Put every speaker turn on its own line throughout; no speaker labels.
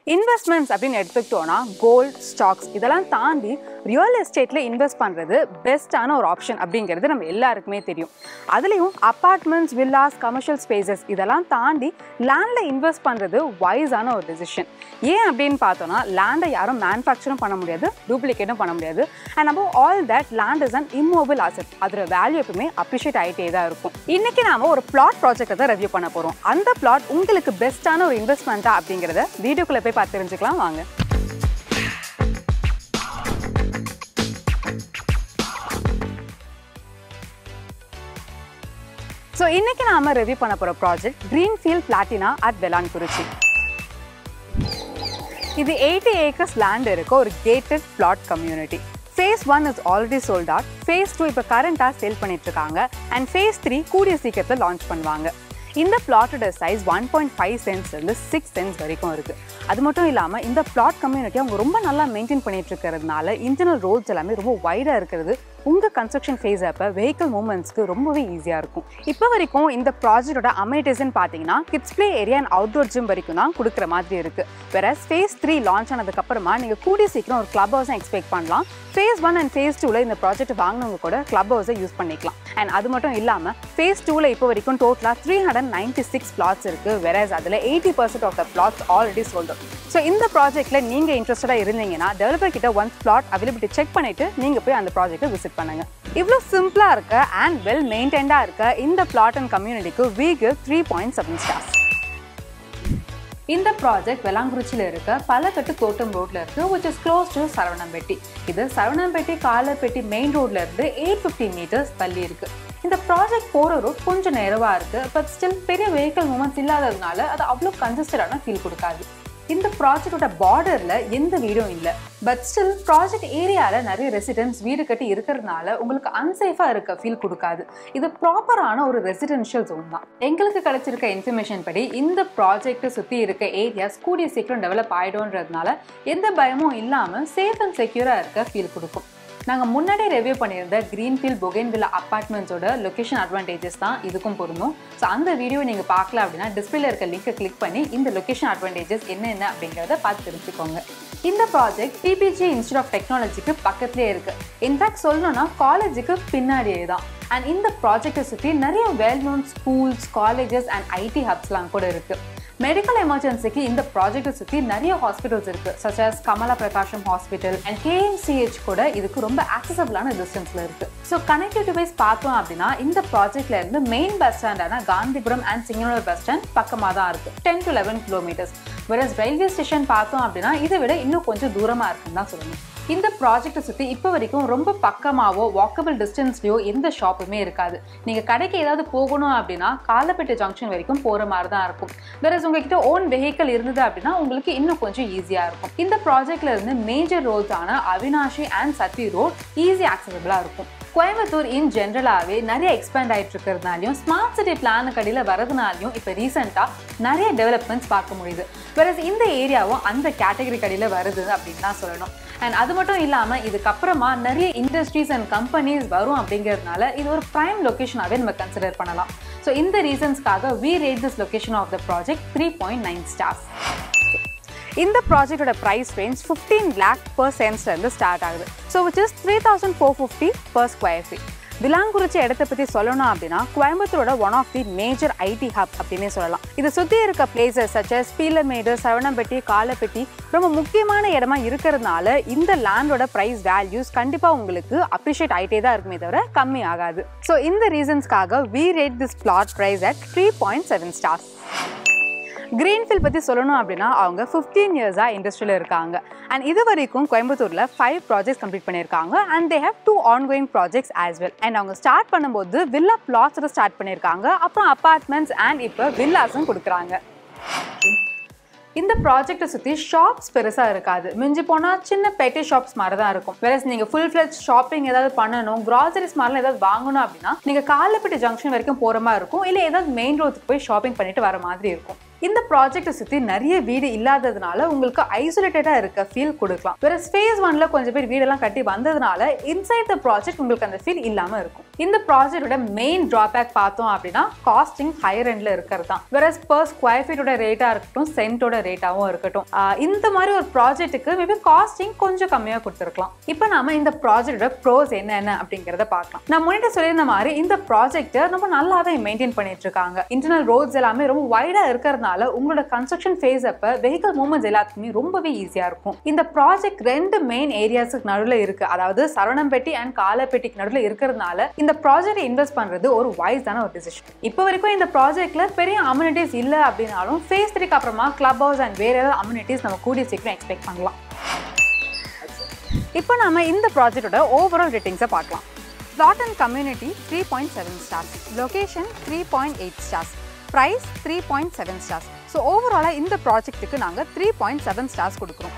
investments அப்படின்னு எடுத்துக்கிட்டோம்னா gold stocks இதெல்லாம் தாண்டி ரியல் எஸ்டேட்டில் இன்வெஸ்ட் பண்ணுறது பெஸ்ட்டான ஒரு ஆப்ஷன் அப்படிங்கிறது நம்ம எல்லாருக்குமே தெரியும் அதுலேயும் அப்பார்ட்மெண்ட்ஸ் வில்லாஸ் கமர்ஷியல் ஸ்பேசஸ் இதெல்லாம் தாண்டி லேண்டில் இன்வெஸ்ட் பண்ணுறது வைஸான ஒரு டெசிஷன் ஏன் அப்படின்னு பார்த்தோன்னா லேண்டை யாரும் மேனுஃபேக்சரும் பண்ண முடியாது டூப்ளிகேட்டும் பண்ண முடியாது அண்ட் நம்ம all that land is an immobile asset அதோட வேல்யூ எப்பவுமே அப்ரிஷியேட் ஆகிட்டே தான் இருக்கும் இன்னைக்கு நாம ஒரு பிளாட் ப்ராஜெக்ட்டை தான் ரிவ்யூ பண்ண போகிறோம் அந்த பிளாட் உங்களுக்கு பெஸ்ட்டான ஒரு இன்வெஸ்ட்மெண்ட்டா அப்படிங்கிறத வீடியோக்குள்ளே போய் பார்த்து தெரிஞ்சுக்கலாம் வாங்க ஸோ இன்னைக்கு நாம ரிவ்யூ பண்ண போகிற project Greenfield Platina at Vilankurichi இது எயிட்டி ஏக்கர்ஸ் லேண்ட் இருக்க ஒரு gated plot community phase one is already sold out phase two இப்போ கரண்ட்டாக சேல் பண்ணிட்டு இருக்காங்க அண்ட் ஃபேஸ் த்ரீ கூடிய சீக்கிரத்தில் லான்ச் பண்ணுவாங்க இந்த பிளாட்டோட சைஸ் ஒன் பாயிண்ட் ஃபைவ் சென்ஸ்லேருந்து சிக்ஸ் சென்ஸ் வரைக்கும் இருக்குது அது மட்டும் இல்லாமல் இந்த பிளாட் கம்யூனிட்டி அவங்க ரொம்ப நல்லா மெயின்டைன் பண்ணிட்டு இருக்கிறதுனால இன்டர்னல் ரோட்ஸ் எல்லாமே ரொம்ப வைடாக இருக்கிறது உங்கள் கன்ஸ்ட்ரக்ஷன் ஃபேஸ் அப்போ வெஹிக்கிள் மூவ்மெண்ட்ஸ்க்கு ரொம்பவே ஈஸியாக இருக்கும் இப்போ வரைக்கும் இந்த ப்ராஜெக்டோட அமெனிட்டிஸ்ன்னு பார்த்தீங்கன்னா kids play area and outdoor gym வரைக்கும் தான் கொடுக்குற மாதிரி இருக்குது வேற ஃபேஸ் த்ரீ லான்ச் ஆனதுக்கப்புறமா நீங்கள் கூடிய சீக்கிரம் ஒரு கிளப் ஹவுஸை எக்ஸ்பெக்ட் பண்ணலாம் ஃபேஸ் ஒன் அண்ட் ஃபேஸ் டூவில் இந்த ப்ராஜெக்ட் வாங்கினவங்க கூட கிளப் ஹவுஸை யூஸ் பண்ணிக்கலாம் அண்ட் அது மட்டும் இல்லாமல் ஃபேஸ் டூவில் இப்போ வரைக்கும் டோட்டலாக three hundred ninety six plots இருக்குது வெரஸ் அதில் eighty percent of the plots already sold so இந்த ப்ராஜெக்ட்டில் நீங்கள் இன்ட்ரெஸ்டடாக இருந்தீங்கன்னா டெவலப்பர் கிட்ட ஒன்ஸ் பிளாட் அவைலபிலிட்டி செக் பண்ணிவிட்டு நீங்கள் போய் அந்த ப்ராஜெக்ட்டை விசிட் பண்ணுங்கள் இவ்வளோ சிம்பிளாக இருக்க அண்ட் வெல் மெயின்டைன்டாக இருக்க இந்த பிளாட் அண்ட் கம்யூனிட்டிக்கு we give three point seven stars இந்த ப்ராஜெக்ட் வெளாங்குறிச்சியில் இருக்க பலகட்டு தோட்டம் ரோட்ல இருக்கு which is close to Saravanampatti இது சரவணம்பேட்டி காலப்பேட்டி மெயின் ரோட்ல இருந்து எயிட் ஃபிஃப்டி மீட்டர்ஸ் தள்ளி இருக்கு இந்த ப்ராஜெக்ட் போகிற ரோட் கொஞ்சம் நேரவா இருக்கு பட் ஸ்டில் பெரிய வெஹிக்கிள் மூமெண்ட்ஸ் இல்லாததுனால அது அவ்வளோ கன்சிஸ்டடான ஃபீல் கொடுக்காது இந்த ப்ராஜெக்டோட பார்டரில் எந்த வீடும் இல்லை பட் ஸ்டில் ப்ராஜெக்ட் ஏரியாவில் நிறைய ரெசிடென்ட்ஸ் வீடு கட்டி இருக்கிறதுனால உங்களுக்கு அன்சேஃபாக இருக்க ஃபீல் கொடுக்காது இது ப்ராப்பரான ஒரு ரெசிடென்ஷியல் ஜோன் தான் எங்களுக்கு கிடைச்சிருக்க இன்ஃபர்மேஷன் படி இந்த ப்ராஜெக்ட்டை சுற்றி இருக்க ஏரியாஸ் கூடிய சீக்கிரம் டெவலப் ஆகிடும்ன்றதுனால எந்த பயமும் இல்லாமல் சேஃப் அண்ட் செக்யூராக இருக்க ஃபீல் கொடுக்கும் நாங்கள் முன்னாடி ரெவ்யூ பண்ணியிருந்த க்ரீன்ஃபீல்ட் பொகேன்வில்லா அப்பார்ட்மெண்ட்ஸோட லொக்கேஷன் அட்வான்டேஜஸ் தான் இதுக்கும் பொருந்தும் ஸோ அந்த வீடியோ நீங்கள் பார்க்கல அப்படின்னா டிஸ்பிளேல இருக்க லிங்கை கிளிக் பண்ணி இந்த லொக்கேஷன் அட்வான்டேஜஸ் என்னென்ன அப்படிங்கிறத பார்த்து தெரிஞ்சுக்கோங்க இந்த ப்ராஜெக்ட் பிபிஜி இன்ஸ்டியூட் ஆஃப் டெக்னாலஜிக்கு பக்கத்துலேயே இருக்கு இன்ஃபேக்ட் சொல்லணும்னா காலேஜுக்கு பின்னாடியே தான் அண்ட் இந்த ப்ராஜெக்டை சுற்றி நிறைய well known schools colleges and IT ஹப்ஸ்லாம் கூட இருக்குது மெடிக்கல் எமர்ஜென்சிக்கு இந்த ப்ராஜெக்ட்டை சுற்றி நிறைய ஹாஸ்பிட்டல்ஸ் இருக்கு such as Kamala Prakasham hospital and KMCH கூட இதுக்கு ரொம்ப ஆக்சசபிளான டிஸ்டன்ஸ்ல இருக்கு ஸோ கனெக்டிவிட்டி வைஸ் பார்த்தோம் அப்படின்னா இந்த ப்ராஜெக்ட்ல இருந்து மெயின் பஸ் ஸ்டாண்டான Gandhipuram and Singanallur bus stand பக்கமாக தான் இருக்கு ten to eleven kilometres whereas railway station பார்த்தோம் அப்படின்னா இதை விட இன்னும் கொஞ்சம் தூரமா இருக்குன்னு தான் சொல்லணும் இந்த ப்ராஜெக்ட்டை சுற்றி இப்போ வரைக்கும் ரொம்ப பக்கமாவோ வாக்கபிள் டிஸ்டன்ஸ்லையோ எந்த ஷாப்புமே இருக்காது நீங்கள் கடைக்கு ஏதாவது போகணும் அப்படின்னா காலப்பேட்டை ஜங்ஷன் வரைக்கும் போகிற மாதிரி தான் இருக்கும் வேற உங்ககிட்ட ஓன் வெஹிக்கல் இருந்தது அப்படின்னா உங்களுக்கு இன்னும் கொஞ்சம் ஈஸியாக இருக்கும் இந்த ப்ராஜெக்ட்ல இருந்து மேஜர் ரோட்ஸான Avinashi and Sathy road easy ஆக்சசபிளாக இருக்கும் கோயம்புத்தூர் இன் ஜென்ரலாகவே நிறைய எக்ஸ்பேண்ட் ஆகிட்டு இருக்கிறதுனாலையும் ஸ்மார்ட் சிட்டி பிளானுக்கு அடியில் வரதுனாலையும் இப்போ ரீசெண்டாக நிறைய டெவலப்மெண்ட்ஸ் பார்க்க முடியுது வேறஸ் இந்த ஏரியாவும் அந்த கேட்டகரி கடியில் வருது அப்படின்னு தான் சொல்லணும் அண்ட் அது மட்டும் இல்லாமல் இதுக்கப்புறமா நிறைய இண்டஸ்ட்ரீஸ் அண்ட் கம்பெனிஸ் வரும் அப்படிங்கிறதுனால இது ஒரு ப்ரைம் லொக்கேஷனாகவே நம்ம கன்சிடர் பண்ணலாம் ஸோ இந்த ரீசன்ஸ்க்காக we rate this location of the project three point nine stars இந்த ப்ராஜெக்டோட price range fifteen lakh per சென்ஸ்லேருந்து ஸ்டார்ட் ஆகுது so which is three thousand four fifty per square feet Vilankurichi இடத்த பற்றி சொல்லணும் அப்படின்னா கோயம்புத்தூரோட one of the major IT hub அப்படின்னே சொல்லலாம் இதை சுற்றி இருக்க பிளேசஸ் சச்சஸ் பீலமேடு சரவணம்பட்டி காலப்பட்டி ரொம்ப முக்கியமான இடமா இருக்கிறதுனால இந்த லேண்டோட ப்ரைஸ் வேல்யூஸ் கண்டிப்பாக உங்களுக்கு அப்ரிஷியேட் ஆகிட்டே தான் இருக்குமே தவிர கம்மி ஆகாது ஸோ இந்த ரீசன்ஸ்க்காக we rate this plot price at three point seven stars Greenfield பற்றி சொல்லணும் அப்படின்னா அவங்க ஃபிஃப்டீன் இயர்ஸாக இண்டஸ்ட்ரியில் இருக்காங்க அண்ட் இது வரைக்கும் கோயம்புத்தூரில் ஃபைவ் ப்ராஜெக்ட்ஸ் கம்ப்ளீட் பண்ணியிருக்காங்க and they have two ongoing projects as well and அவங்க ஸ்டார்ட் பண்ணும்போது வில்லா பிளாட்ஸில் ஸ்டார்ட் பண்ணியிருக்காங்க அப்புறம் அப்பார்ட்மெண்ட்ஸ் அண்ட் இப்போ வில்லாஸும் கொடுக்குறாங்க இந்த ப்ராஜெக்ட்டை சுற்றி ஷாப்ஸ் பெருசாக இருக்காது மிஞ்சி போனால் சின்ன பெட்டி ஷாப்ஸ் மாதிரி தான் இருக்கும் வேற நீங்கள் ஃபுல் ஃப்ளெஜ் ஷாப்பிங் ஏதாவது பண்ணணும் கிராசரிஸ் மாதிரிலாம் ஏதாவது வாங்கணும் அப்படின்னா நீங்கள் காலப்பட்டி ஜங்ஷன் வரைக்கும் போகிற மாதிரி இருக்கும் இல்லை ஏதாவது மெயின் ரோத்துக்கு போய் ஷாப்பிங் பண்ணிட்டு வர மாதிரி இருக்கும் இந்த ப்ராஜெக்ட்டை சுற்றி நிறைய வீடு இல்லாததுனால உங்களுக்கு ஐசோலேட்டடாக இருக்க ஃபீல் கொடுக்கலாம் வேற ஃபேஸ் ஒன்ல கொஞ்சம் பேர் வீடெல்லாம் கட்டி வந்ததுனால இன்சைட் த ப்ராஜெக்ட் உங்களுக்கு அந்த ஃபீல் இல்லாமல் இருக்கும் இந்த ப்ராஜெக்டோட மெயின் ட்ராபேக் பார்த்தோம் அப்படின்னா காஸ்டிங் ஹையர் எண்டில் இருக்கிறது தான் வேற பர் ஸ்கொயர் ஃபீட்டோட ரேட்டாக இருக்கட்டும் சென்ட்டோட ரேட்டாகவும் இருக்கட்டும் ஆஹ் இந்த மாதிரி ஒரு ப்ராஜெக்ட்டுக்கு மேபி காஸ்டிங் கொஞ்சம் கம்மியாக கொடுத்துருக்கலாம் இப்போ நாம இந்த ப்ராஜெக்டோட ப்ரோஸ் என்னென்ன அப்படிங்கிறத பார்க்கலாம் நான் முன்னாடி சொல்லியிருந்த மாதிரி இந்த ப்ராஜெக்ட்டை ரொம்ப நல்லாவே மெயின்டைன் பண்ணிட்டு இருக்காங்க இன்டர்னல் ரோட்ஸ் எல்லாமே ரொம்ப வைடா இருக்கிறதுனால உங்களோட கன்ஸ்ட்ரக்ஷன் ஃபேஸ் அப்ப வெஹிக்கல் மூவ்மெண்ட்ஸ் எல்லாத்துக்குமே ரொம்பவே ஈஸியா இருக்கும் இந்த ப்ராஜெக்ட் ரெண்டு மெயின் ஏரியாஸுக்கு நடுவில் இருக்கு அதாவது சரவணம்பேட்டி அண்ட் காலப்பேட்டிக்கு நடுவில் இருக்கிறதுனால இந்த ப்ராஜெக்ட் இன்வெஸ்ட் பண்றது ஒரு வைஸான ஒரு டிசிஷன் இப்போ வரைக்கும் இந்த ப்ராஜெக்ட்ல பெரிய அம்யூனிட்டிஸ் இல்ல அப்படின்னாலும் ஃபேஸ் த்ரீக்கு அப்புறமா கிளப் ஹவுஸ் அண்ட் வேற ஏதாவது அம்யூனிட்டிஸ் நம்ம கூடிய சீக்கிரம் எக்ஸ்பெக்ட் பண்ணலாம் இப்போ நாம இந்த ப்ராஜெக்டோட ஓவரால் ரேட்டிங்ஸை பார்க்கலாம் plot and community three point seven stars location three point eight stars price three point seven stars so ஓவராலாக இந்த ப்ராஜெக்ட்டுக்கு நாங்கள் த்ரீ பாயிண்ட் செவன் ஸ்டார்ஸ் கொடுக்குறோம்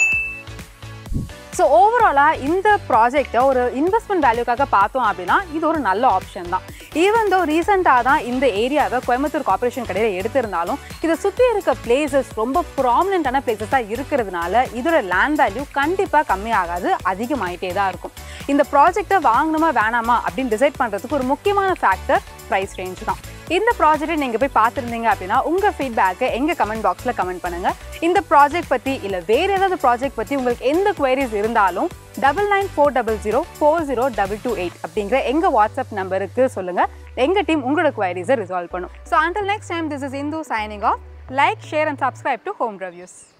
ஸோ ஓவராலாக இந்த ப்ராஜெக்டை ஒரு இன்வெஸ்ட்மெண்ட் வேல்யூக்காக பார்த்தோம் அப்படின்னா இது ஒரு நல்ல ஆப்ஷன் தான் ஈவன் தோ ரீசெண்டாக தான் இந்த ஏரியாவை கோயம்புத்தூர் கார்ப்பரேஷன் கடையில் எடுத்திருந்தாலும் இதை சுற்றி இருக்க பிளேசஸ் ரொம்ப ப்ராமினெண்ட்டான பிளேசஸாக இருக்கிறதுனால இதோட லேண்ட் வேல்யூ கண்டிப்பாக கம்மியாகாது அதிகமாயிட்டே தான் இருக்கும் இந்த ப்ராஜெக்டை வாங்கணுமா வேணாமா அப்படின்னு டிசைட் பண்ணுறதுக்கு ஒரு முக்கியமான ஃபேக்டர் ப்ரைஸ் ரேஞ்ச் தான் இந்த ப்ராஜெக்ட்டை நீங்கள் போய் பார்த்துருந்தீங்க அப்படின்னா உங்கள் ஃபீட்பேக்கை எங்கள் கமெண்ட் பாக்ஸில் கமெண்ட் பண்ணுங்கள் இந்த ப்ராஜெக்ட் பற்றி இல்லை வேறு ஏதாவது ப்ராஜெக்ட் பற்றி உங்களுக்கு எந்த குவரிஸ் இருந்தாலும் double nine four double zero four zero double two eight அப்படிங்கிற எங்கள் வாட்ஸ்அப் நம்பருக்கு சொல்லுங்கள் எங்கள் டீம் உங்களோட குவரிஸை ரிசால்வ் பண்ணும் so until next time this is Indhu signing off like share and subscribe to home reviews